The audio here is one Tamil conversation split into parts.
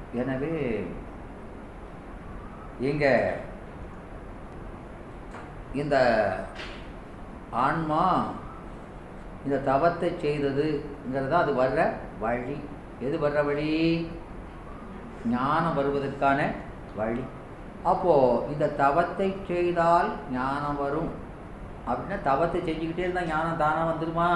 எனவே இங்க இந்த ஆன்மா இந்த தவத்தை செய்ததுங்கிறது அது வர்ற வழி எது வர்ற வழி ஞானம் வருவதற்கான வழி அப்போ இந்த தவத்தை செய்தால் ஞானம் வரும் அப்படின்னா தவத்தை செஞ்சுக்கிட்டே இருந்தால் ஞானம் தானா வந்துருமா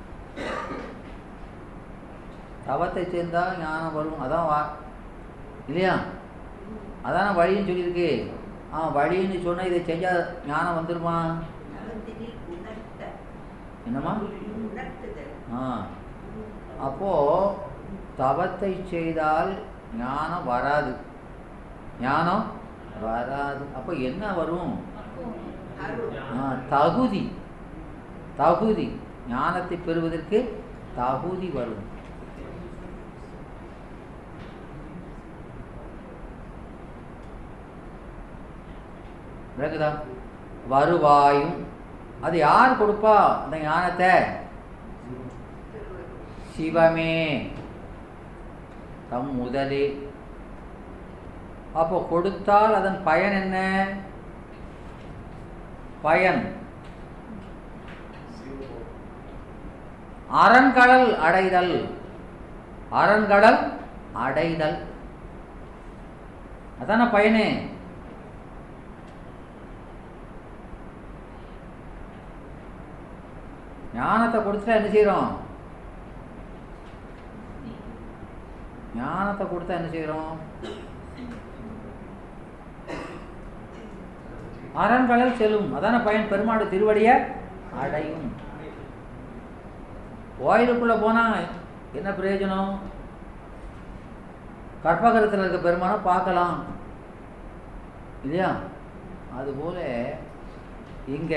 தவத்தை செஞ்சால் ஞானம் வரும் அதான் வா இல்லையா அதான வழின்னு சொல்லியிருக்கு ஆ வழின்னு சொன்னா இதை செஞ்சால் ஞானம் வந்துருமா நவத்தினில் உணர்த்த என்னம்மா உணர்த்துதல் ஆ அப்போ தவத்தை செய்தால் ஞானம் வராது ஞானம் வராது அப்போ என்ன வரும் அருள் ஆ, தகுதி தகுதி ஞானத்தை பெறுவதற்கு தகுதி வரும் விளக்குதா வருவாயும் அது யார் கொடுப்பா அந்த ஞானத்தை சிவமே தம் முதலே அப்போ கொடுத்தால் அதன் பயன் என்ன பயன் அரண்கடல் அடைதல் அரண்கடல் அடைதல் அதான பயனே ஞானத்தை கொடுத்துட்டா என்ன செய்றோம் ஞானத்தை கொடுத்தா என்ன செய்றோம் அரண்கடல் செல்லும் அதான பயன் பெருமாடு திருவடிய அடையும் கோயிலுக்குள்ள போனா என்ன பிரயோஜனம் கற்பகரத்தில் இருக்க பெருமானை பார்க்கலாம் இல்லையா அதுபோல இங்க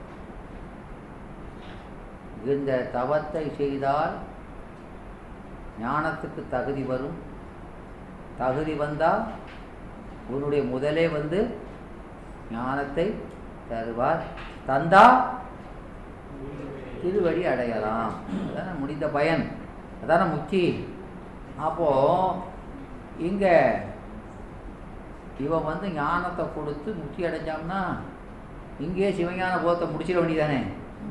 இந்த தவத்தை செய்தால் ஞானத்துக்கு தகுதி வரும் தகுதி வந்தால் உன்னுடைய முதலே வந்து ஞானத்தை தருவார் தந்தா திருவடி அடையலாம் அதான முடிந்த பயன் அதான முக்தி அப்போ இங்க இவன் வந்து ஞானத்தை கொடுத்து முக்தி அடைஞ்சான்னா இங்கேயே சிவஞான போதத்தை முடிச்சிட வேண்டியதானே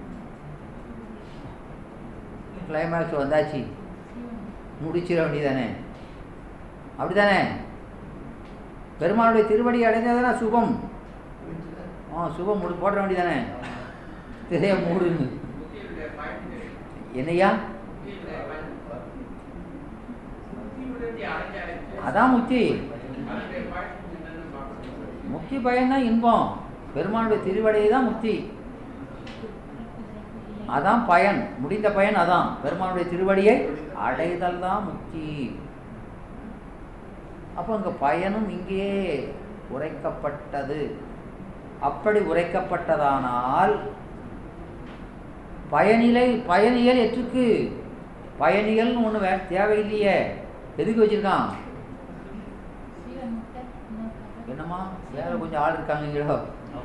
கிளைமேக்ஸ் வந்தாச்சு முடிச்சிட வேண்டியதானே அப்படிதானே பெருமாளுடைய திருவடி அடைஞ்சதானே சுபம் ஆ சுபம் முடி போட வேண்டியதானே திரைய மூடுன்னு என்னையா அதான் முக்தி முக்தி பயன்னா இன்பம் பெருமானுடைய திருவடியை தான் முக்தி அதான் பயன் முடிந்த பயன் அதான் பெருமானுடைய திருவடியை அடைதல் தான் முக்தி அப்போ இங்க பயனும் இங்கே உரைக்கப்பட்டது அப்படி உரைக்கப்பட்டதானால் பயனிலை பயனியல் எற்றுக்கு பயனியல்னு ஒன்று வே தேவையில்லையே எதுக்கு வச்சிருக்கான் என்னம்மா வேற கொஞ்சம் ஆள் இருக்காங்களோ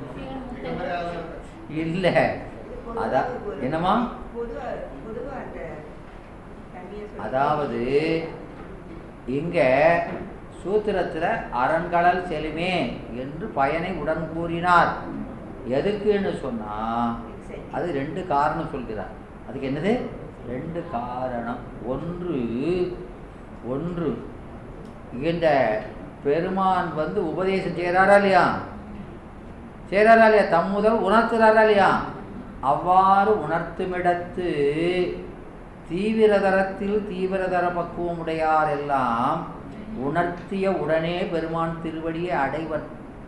இல்லை அதான் என்னம்மா பொதுவா பொதுவா அந்த தண்ணியை சொல்லி- அதாவது இங்க சூத்திரத்துல அரண்கடல் செலுமே என்று பயனை உடன் கூறினார் எதுக்குன்னு சொன்னா அது ரெண்டு காரணம் சொல்கிறார் அதுக்கு என்னது ரெண்டு காரணம் ஒன்று ஒன்று இந்த பெருமான் வந்து உபதேசம் செய்கிறாரா இல்லையா செய்கிறாரா இல்லையா தம் முதல் உணர்த்துறாரா இல்லையா அவ்வாறு உணர்த்துமிடத்து தீவிரதரத்தில் தீவிரதர பக்குவமுடையார் எல்லாம் உணர்த்திய உடனே பெருமான் திருவடியை அடைவர்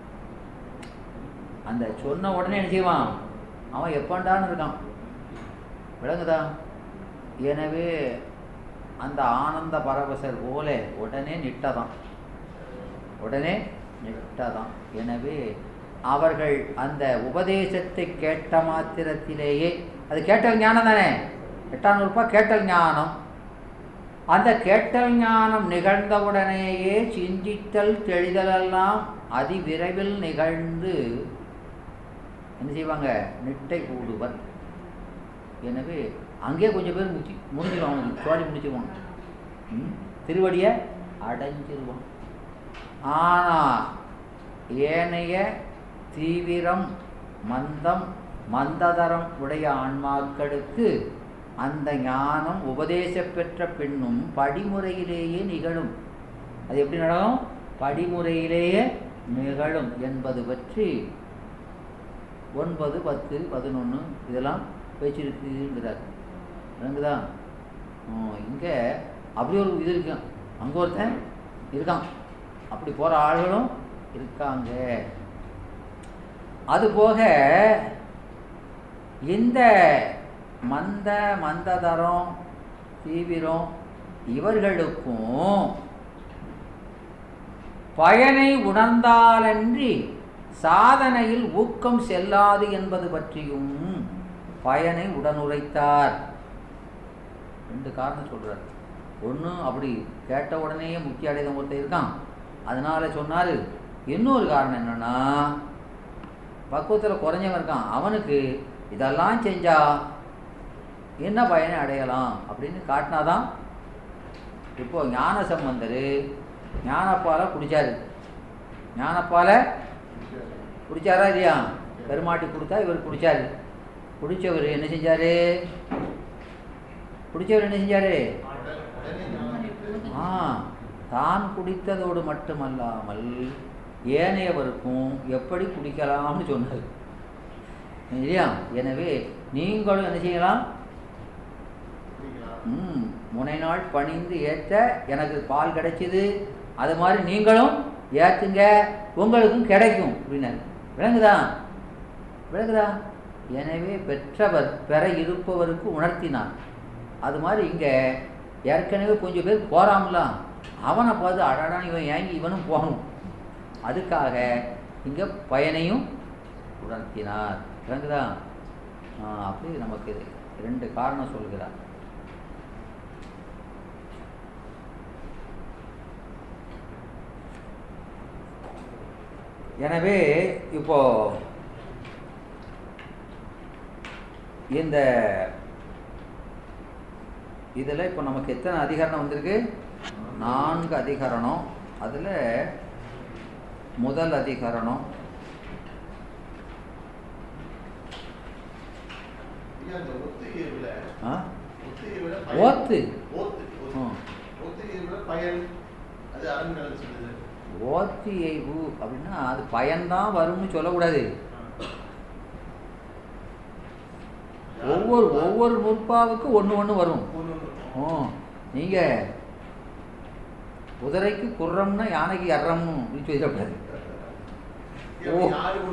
அந்த சொன்ன உடனே என்ன செய்வான் அவன் எப்பண்டான்னு இருக்கான் விளங்குதா எனவே அந்த ஆனந்த பரவசர் போல உடனே நிட்டதான் உடனே நிட்டதான் எனவே அவர்கள் அந்த உபதேசத்தை கேட்ட மாத்திரத்திலேயே அது கேட்டல் ஞானம் தானே எட்டாம் ரூபாய் கேட்டல் ஞானம் அந்த கேட்டல் ஞானம் நிகழ்ந்தவுடனேயே சிந்தித்தல் தெளிதலெல்லாம் அதிவிரைவில் நிகழ்ந்து என்ன செய்வாங்க நிட்டை கூடுவர் எனவே அங்கேயே கொஞ்சம் பேர் முச்சி முடிஞ்சிடும் அவனுக்கு சோழி முடிச்சிருவான் ம், திருவடியை அடைஞ்சிருவான் ஆனால் ஏனைய தீவிரம் மந்தம் மந்ததரம் உடைய ஆன்மாக்களுக்கு அந்த ஞானம் உபதேச பெற்ற பின்னும் படிமுறையிலேயே நிகழும் அது எப்படி நடக்கும் படிமுறையிலேயே நிகழும் என்பது பற்றி ஒன்பது பத்து பதினொன்று இதெல்லாம் வச்சிருக்குங்கிறார் விளங்குதா இங்கே அப்படி ஒரு இது இருக்கான் அங்கே ஒருத்தன் இருக்கான் அப்படி போகிற ஆளுகளும் இருக்காங்க அதுபோக இந்த மந்த மந்ததரம் தீவிரம் இவர்களுக்கும் பயனை உணர்ந்தாலன்றி சாதனையில் ஊக்கம் செல்லாது என்பது பற்றியும் பயனை உடனுரைத்தார் ரெண்டு காரணம் சொல்றார் ஒன்று அப்படி கேட்ட உடனேயே முக்கிய அடைதம் ஒருத்தர் இருக்கான் அதனால சொன்னார் இன்னொரு காரணம் என்னன்னா பக்குவத்தில் குறைஞ்சவன் இருக்கான் அவனுக்கு இதெல்லாம் செஞ்சா என்ன பயனை அடையலாம் அப்படின்னு காட்டினாதான் இப்போ ஞான சம்பந்தர் ஞானப்பாலை குடிச்சாரு ஞானப்பாலை குடிச்சாரா இல்லையா பெருமாட்டி கொடுத்தா இவர் குடிச்சாரு குடிச்சவர் என்ன செஞ்சாரு குடிச்சவர் என்ன செஞ்சாரு ஆ தான் குடித்ததோடு மட்டுமல்லாமல் ஏனையவருக்கும் எப்படி குடிக்கலாம்னு சொன்னார் இல்லையா எனவே நீங்களும் என்ன செய்யலாம் ம் முனை நாள் பணிந்து ஏற்ற எனக்கு பால் கிடைச்சிது அது மாதிரி நீங்களும் ஏற்றுங்க உங்களுக்கும் கிடைக்கும் அப்படின்னாரு விளங்குதா விளங்குதா எனவே பெற்றவர் பெற இருப்பவருக்கு உணர்த்தினார் அது மாதிரி இங்கே ஏற்கனவே கொஞ்சம் பேர் போகிறாமலாம் அவனை பார்த்து அடடா இவன் ஏங்கி இவனும் போகணும் அதுக்காக இங்கே பயனையும் உணர்த்தினார் விளங்குதா அப்படி நமக்கு ரெண்டு காரணம் சொல்கிறார் எனவே இப்போ இந்த இதில் இப்போ நமக்கு எத்தனை அதிகரணம் வந்திருக்கு நான்கு அதிகரணம் அதில் முதல் அதிகரணம் ஆ? ஓத்து ம். ஓத்தியைவு அப்படின்னா அது பயன்தான் வரும்னு சொல்லக்கூடாது ஒவ்வொரு ஒவ்வொரு நுட்பாவுக்கும் ஒன்று ஒன்று வரும் ஓ நீங்கள் குதிரைக்கு குர்ரம்னா யானைக்கு அறம்னு அப்படின்னு சொல்லக்கூடாது ஓ.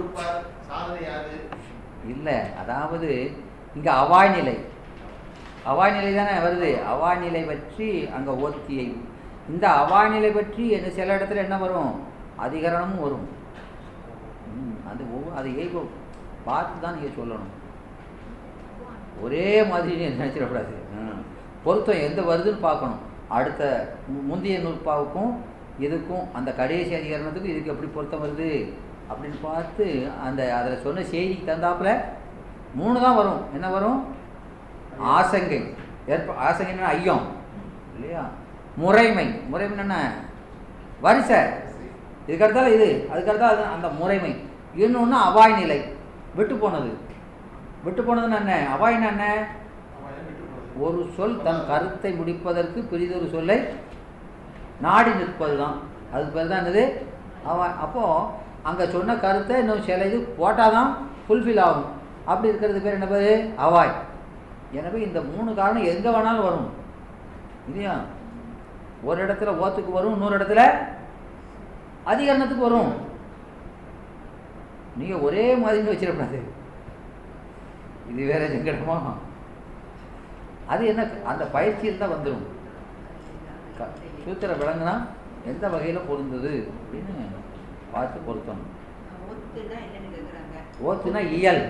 இல்லை அதாவது இங்கே அவாய் நிலை அவாய் நிலை தானே வருது அவாய் நிலை பற்றி அங்கே ஓத்தியை இந்த அவாய் நிலை பற்றி என்ன சில இடத்துல என்ன வரும் அதிகரணமும் வரும் ம், அது ஒவ்வொரு அதை ஏகோ பார்த்து தான் நீங்கள் சொல்லணும் ஒரே மாதிரி நீ நினச்சிடக்கூடாது ம். பொருத்தம் எந்த வருதுன்னு பார்க்கணும் அடுத்த மு- முந்தைய நூற்பாவுக்கும் இதுக்கும் அந்த கடைசி அதிகரணத்துக்கும் இதுக்கு எப்படி பொருத்தம் வருது அப்படின்னு பார்த்து அந்த அதில் சொன்ன செய்திக்கு தந்தாப்புல மூணு தான் வரும் என்ன வரும் ஆசங்கை ஏற்ப ஆசங்கைன்னா ஐயம் இல்லையா முறைமை முறைமை என்ன வரிசை இதுக்கடுத்தால இது அதுக்கடுத்தா அது அந்த முறைமை இன்னொன்று அவாய் நிலை விட்டு போனது விட்டு போனதுன்னு என்ன அவாய்னா என்ன ஒரு சொல் தன் கருத்தை முடிப்பதற்கு பிரிதொரு சொல்லை நாடி நிற்பது தான் அதுக்கு பேர் தான் என்னது அவ அப்போது அங்கே சொன்ன கருத்தை இன்னும் சில இது போட்டால் தான் ஃபுல்ஃபில் ஆகும் அப்படி இருக்கிறது பேர் என்ன பேர் அவாய் எனவே இந்த மூணு காரணம் எங்கே வேணாலும் வரும் இல்லையா ஒரு இடத்துல ஓத்துக்கு வரும் இன்னொரு இடத்துல அதிகரணத்துக்கு வரும் நீங்கள் ஒரே மாதிரி வச்சிடக்கூடாது இது வேற சங்கடமா அது என்ன அந்த பயிற்சியில் தான் வந்துடும் க- சூத்திர விளங்குனா எந்த வகையில் பொருந்தது அப்படின்னு பார்த்து பொருத்தணும் ஒத்துனா என்னன்னு கேக்குறாங்க ஓத்துனா இயல்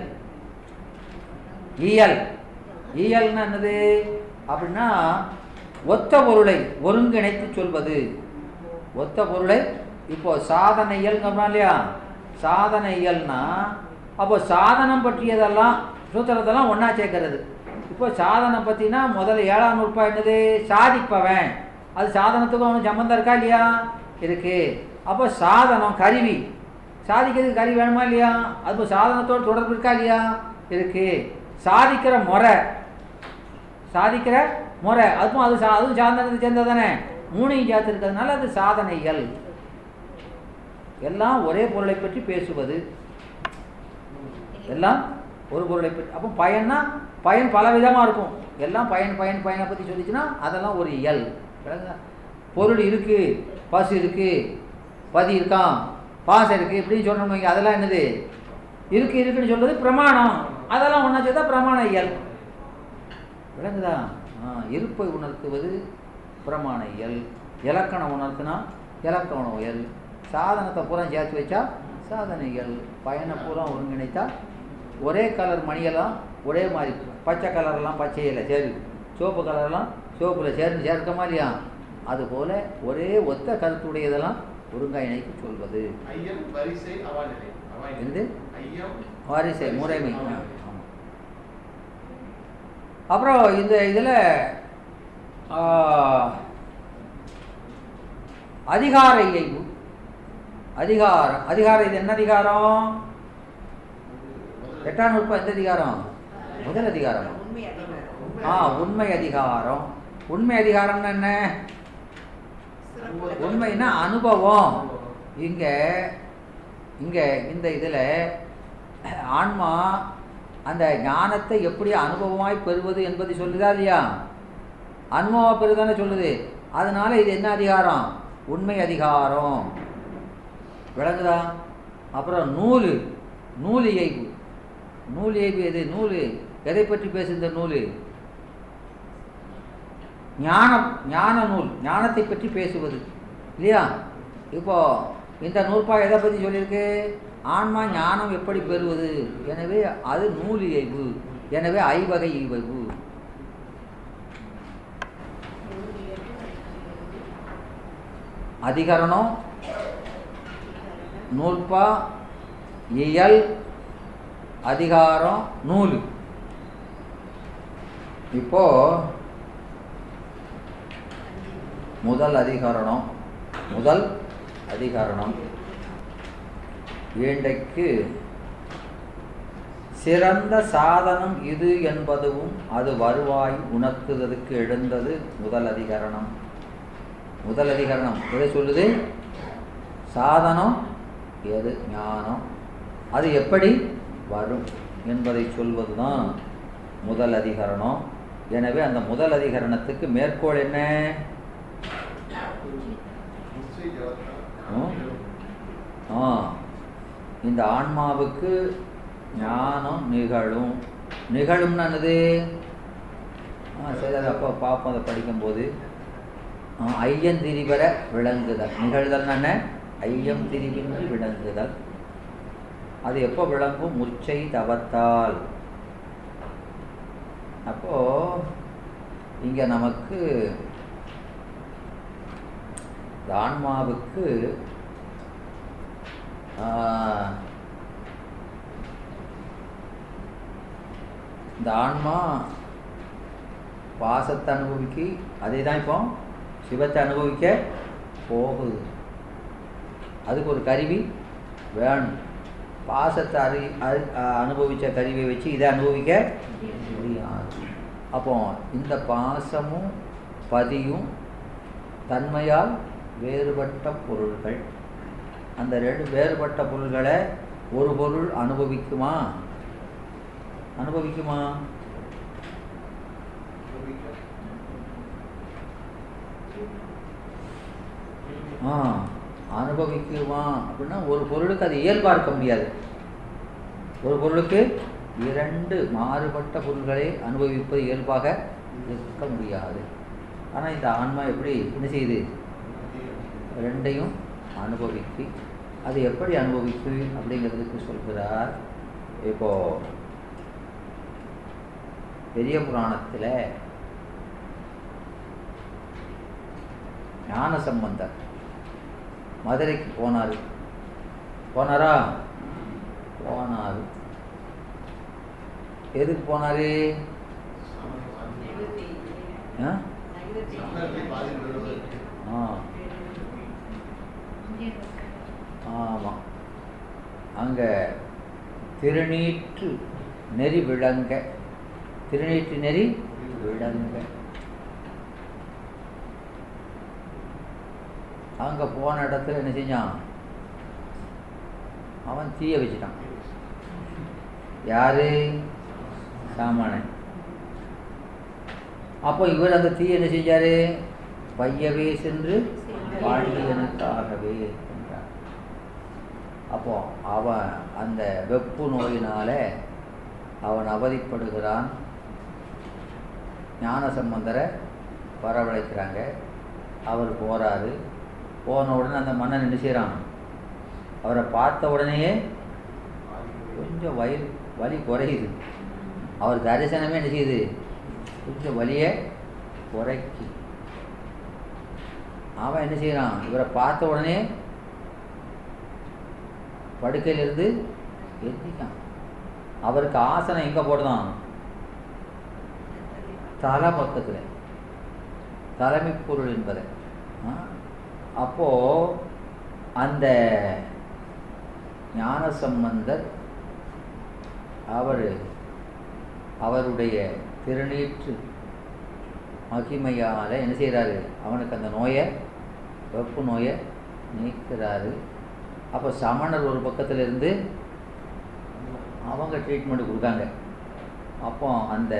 இயல் இயல்னா என்னது அப்படின்னா ஒத்த பொருளை ஒருங்கிணைத்து சொல்வது ஒத்த பொருளை இப்போ சாதன இயல்ங்கிறோம் இல்லையா சாதன இயல்னா அப்போ சாதனம் பற்றியதெல்லாம் சூத்திரத்தெல்லாம் ஒன்றா சேர்க்கறது இப்போ சாதனம் பற்றினா முதல்ல ஏழாம் நூற்பா என்னது சாதிப்பவன் அது சாதனத்துக்கும் அவனுக்கு சம்மந்தம் இருக்கா இல்லையா இருக்கு அப்போ சாதனம் கருவி சாதிக்கிறதுக்கு கருவி வேணுமா இல்லையா அது சாதனத்தோட தொடர்பு இருக்கா இல்லையா இருக்கு சாதிக்கிற முறை சாதிக்கிற முறை அதுவும் அது சா- அதுவும் சாதனத்தை சேர்ந்தது தானே மூணையும் சேர்த்து இருக்கிறதுனால அது சாதனைகள் எல்லாம் ஒரே பொருளை பற்றி பேசுவது எல்லாம் ஒரு பொருளை பற்றி அப்போ பயன்னா பயன் பல விதமாக இருக்கும் எல்லாம் பயன் பயன் பயனை பற்றி சொல்லிச்சுன்னா அதெல்லாம் ஒரு இயல் விளங்குதா? பொருள் இருக்கு பசு இருக்கு பதி இருக்கான் பாசம் இருக்கு இப்படின்னு சொல்லணும் வைங்க, அதெல்லாம் என்னது இருக்கு இருக்குன்னு சொல்றது பிரமாணம் அதெல்லாம் ஒன்றா சேர்த்தா பிரமாண இயல் விளங்குதா ஆ, இருப்பை உணர்த்துவது பிரமாண இயல் இலக்கணம் உணர்த்தினா இலக்கண இயல் சாதனத்தை பூரா சேர்த்து வச்சா சாதன இயல் பயனை பூரா ஒருங்கிணைத்தா ஒரே கலர் மணியெல்லாம் ஒரே மாதிரி பச்சை கலர்லாம் பச்சையில் சேரு சிவப்பு கலர்லாம் சிவப்பில் சேர்ந்து சேர்க்கமா இல்லையா அதுபோல் ஒரே ஒத்த கருத்துடையதெல்லாம் ஒருங்கிணைத்து சொல்வது ஐயம் வரிசை அவாநிலை அவாநிலை என்னது ஐயம் வாரிசை முறைமை ஆமா. ஆமா. அப்புறம் இந்த இதில் அதிகார இயைபு அதிகாரம் அதிகாரம் இது என்ன அதிகாரம் எட்டாம் நூற்பா எந்த அதிகாரம் முதல் அதிகாரம் உண்மை அதிகாரம் ஆ உண்மை அதிகாரம் உண்மை அதிகாரம்னா என்ன சிறப்பு உண்மைன்னா அனுபவம் இங்க இங்க இந்த இதுல ஆன்மா அந்த ஞானத்தை எப்படி அனுபவமாய் பெறுவது என்பதை சொல்லுதா இல்லையா அனுபவம் பெறுதானே சொல்லுது அதனால இது என்ன அதிகாரம் உண்மை அதிகாரம் விளங்குதா அப்புறம் நூல் நூல் இயைபு நூல் இயைபு எது நூல் எதை பற்றி பேசு இந்த நூல் ஞானம் ஞான நூல் ஞானத்தை பற்றி பேசுவது இல்லையா இப்போ இந்த நூற்பா எதை பற்றி சொல்லியிருக்கு ஆன்மா ஞானம் எப்படி பெறுவது எனவே அது நூல் இயைபு எனவே ஐவகை இயைபு அதிகரணம் நூற்பா இயல் அதிகாரம் நூல் இப்போ முதல் அதிகரணம் முதல் அதிகரணம் இன்றைக்கு சிறந்த சாதனம் இது என்பதுவும் அது வருவாய் உணர்த்துவதற்கு எழுந்தது முதல் அதிகரணம் முதல் அதிகரணம் எதை சொல்லுது சாதனம் எது ஞானம் அது எப்படி வரும் என்பதை சொல்வதுதான் முதல் அதிகரணம் எனவே அந்த முதல் அதிகரணத்துக்கு மேற்கோள் என்ன முச்சை ஜலத்தா ம். ஆ இந்த ஆன்மாவுக்கு ஞானம் நிகழும் நிகழும்னு என்னது ஆ சரி அது அப்போ பார்ப்போம் அதை படிக்கும்போது ஆ, ஐயம் திரிபர விளங்குதல் நிகழ்தல் என்ன ஐயம் திரிவின்றி விளங்குதல் அது எப்போ விளங்கும் முச்சை தவத்தால் அப்போ இங்க நமக்கு இந்த ஆன்மாவுக்கு ஆ, இந்த ஆன்மா பாசத்தை அனுபவிக்கி அதே தான் இப்போ சிவத்தை அனுபவிக்க போகுது அதுக்கு ஒரு கருவி வேணும் பாசத்தை அறி அறி அனுபவித்த கருவியை வச்சு இதை அனுபவிக்க முடியாது அப்போ இந்த பாசமும் பதியும் தன்மையால் வேறுபட்ட பொருள்கள் அந்த ரெண்டு வேறுபட்ட பொருள்களை ஒரு பொருள் அனுபவிக்குமா அனுபவிக்குமா ஆ அனுபவிக்குமா அப்படின்னா ஒரு பொருளுக்கு அது இயல்பாக இருக்க முடியாது ஒரு பொருளுக்கு இரண்டு மாறுபட்ட பொருள்களை அனுபவிப்பது இயல்பாக இருக்க முடியாது ஆனால் இந்த ஆன்மா எப்படி என்ன செய்யுது ரெண்டையும் அனுபவிக்கு அது எப்படி அனுபவிக்கு அப்படிங்கிறதுக்கு சொல்கிறார் இப்போ பெரிய புராணத்தில் ஞான சம்பந்தர் மதுரைக்கு போனார் போனாரா போனார் எதுக்கு போனாரு ஆ? ஆ அங்கே திருநீற்று நெறி விளங்க திருநீற்று நெறி விளங்க அங்கே போன இடத்துல என்ன செஞ்சான் அவன் தீய வச்சுட்டான் யாரு சாமானன் அப்போ இவர் அந்த தீய என்ன செஞ்சாரு பையவே சென்று வாழ்வியனுக்காகவே என்றார் அப்போ அவன் அந்த வெப்பு நோயினால அவன் அவதிப்படுகிறான் ஞான சம்பந்தரை வரவழைக்கிறாங்க அவர் போறாரு போன உடனே அந்த மன்னன் என்ன செய்கிறான் அவரை பார்த்த உடனேயே கொஞ்சம் வயல் வலி குறையுது அவர் தரிசனமே என்ன செய்யுது கொஞ்சம் வலியை குறைக்கு அவன் என்ன செய்கிறான் இவரை பார்த்த உடனே படுக்கையிலிருந்து எத்திக்கான் அவருக்கு ஆசனம் எங்கே போடுதான் தலை பக்கத்தில் தலைமை பொருள் என்பதை ஆ? அப்போ அந்த ஞான சம்பந்தர் அவர் அவருடைய திருநீற்று மகிமையால் என்ன செய்கிறாரு அவனுக்கு அந்த நோயை வெப்பு நோயை நீக்கிறாரு அப்போ சமணர் ஒரு பக்கத்துல இருந்து அவங்க ட்ரீட்மெண்ட் கொடுக்காங்க அப்போ அந்த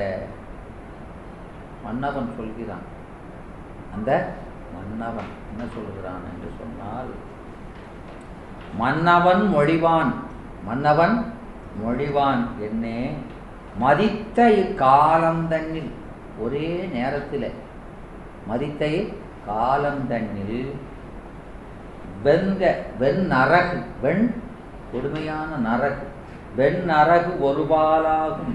மன்னவன் சொல்கிறான் அந்த மன்னவன் என்ன சொல்கிறான் என்று சொன்னால் மன்னவன் மொழிவான் மன்னவன் மொழிவான் என்னே மதித்த இக்காலம் தன்னில் ஒரே நேரத்தில் மதித்த காலம் தன்னில் வெந்த வெண் நரகு வெண் கொடுமையான நரகு வெண் நரகு ஒரு பாலாகும்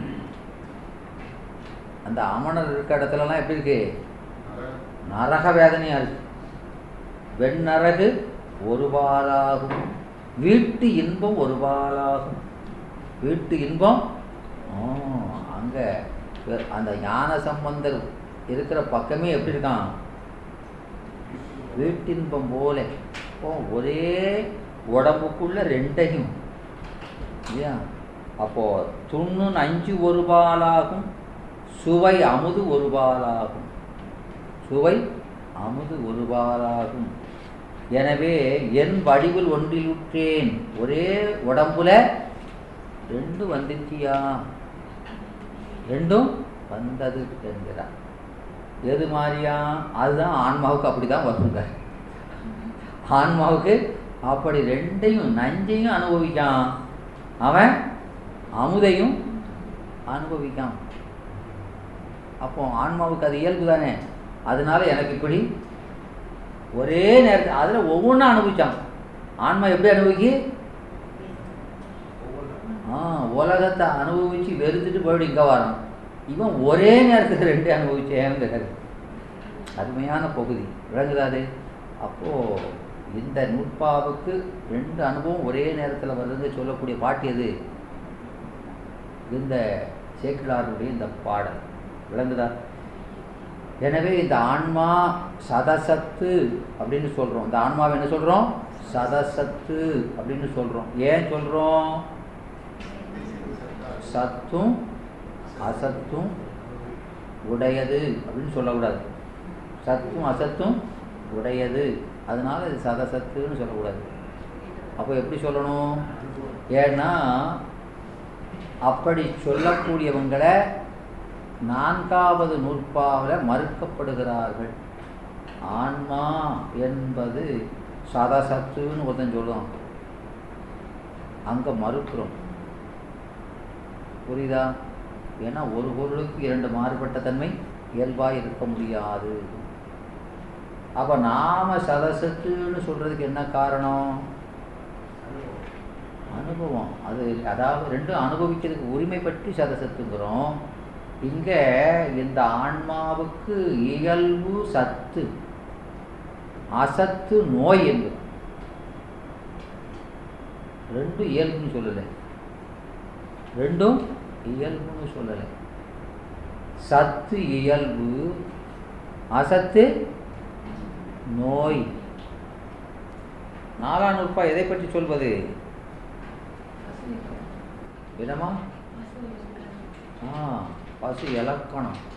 அந்த அமணர் இருக்க இடத்துலலாம் எப்படி இருக்கு நரக வேதனையா இருக்கு வெண்ணரகு ஒரு பாலாகும் வீட்டு இன்பம் ஒரு பாலாகும் வீட்டு இன்பம் ஆ, அங்க வெ- அந்த ஞான சம்பந்தர் இருக்கிற பக்கமே எப்படி இருக்கான் வீட்டின்பம் போல ஓ ஒரே உடம்புக்குள்ள ரெண்டையும் இல்லையா அப்போ துண்ணு அஞ்சு ஒரு பாலாகும் சுவை அமுது ஒரு பாலாகும் சுவை அமுது ஒரு பாலாகும் எனவே என் வடிவில் ஒன்றிலுற்றேன் ஒரே உடம்புல ரெண்டு வந்துச்சியா ரெண்டும் வந்தது என்கிறார் எது மாதிரியா அதுதான் ஆன்மாவுக்கு அப்படிதான் வருங்க ஆன்மாவுக்கு அப்படி ரெண்டையும் நஞ்சையும் அனுபவிக்கான் அவன் அமுதையும் அனுபவிக்கான் அப்போ ஆன்மாவுக்கு அது இயல்பு தானே அதனால எனக்கு இப்படி ஒரே நேரத்தில் அதில் ஒவ்வொன்றும் அனுபவிச்சான் ஆன்மா எப்படி அனுபவிக்கு ஆ உலகத்தை அனுபவிச்சு வெறுத்துட்டு போயிட்டு இங்கே வரான் இவன் ஒரே நேரத்தில் ரெண்டு அனுபவிச்சேங்கிறாரு அருமையான பகுதி விளங்குதாது அப்போது இந்த நூற்பாவுக்கு ரெண்டு அனுபவம் ஒரே நேரத்தில் வருதுன்னு சொல்லக்கூடிய பாட்டு எது இந்த சேக்கிழாருடைய இந்த பாடல் விளங்குதா எனவே இந்த ஆன்மா சதசத்து அப்படின்னு சொல்கிறோம் இந்த ஆன்மாவை என்ன சொல்கிறோம் சதசத்து அப்படின்னு சொல்கிறோம் ஏன் சொல்கிறோம் சத்தும் அசத்தும் உடையது அப்படின்னு சொல்லக்கூடாது சத்தும் அசத்தும் உடையது அதனால இது சதசத்துன்னு சொல்லக்கூடாது அப்போ எப்படி சொல்லணும் ஏன்னா அப்படி சொல்லக்கூடியவங்களை நான்காவது நூற்பாவில் மறுக்கப்படுகிறார்கள் ஆன்மா என்பது சதசத்துன்னு ஒருத்தன் சொல்லுவான் அங்கே மறுக்கிறோம் புரியுதா ஏன்னா ஒரு பொருளுக்கு இரண்டு மாறுபட்ட தன்மை இயல்பாக இருக்க முடியாது அப்போ நாம சதசத்துன்னு சொல்றதுக்கு என்ன காரணம் அனுபவம் அது அதாவது ரெண்டும் அனுபவிக்கிறதுக்கு உரிமை பற்றி சதசத்துங்கிறோம் இங்கே இந்த ஆன்மாவுக்கு இயல்பு சத்து அசத்து நோய் என்பது ரெண்டும் இயல்புன்னு சொல்லலை ரெண்டும் இயல்புன்னு சொல்லலை சத்து இயல்பு அசத்து நோய் நாலாம் நூற்பா எதை பற்றி சொல்வது என்னம்மா ஆ பசு இலக்கணம்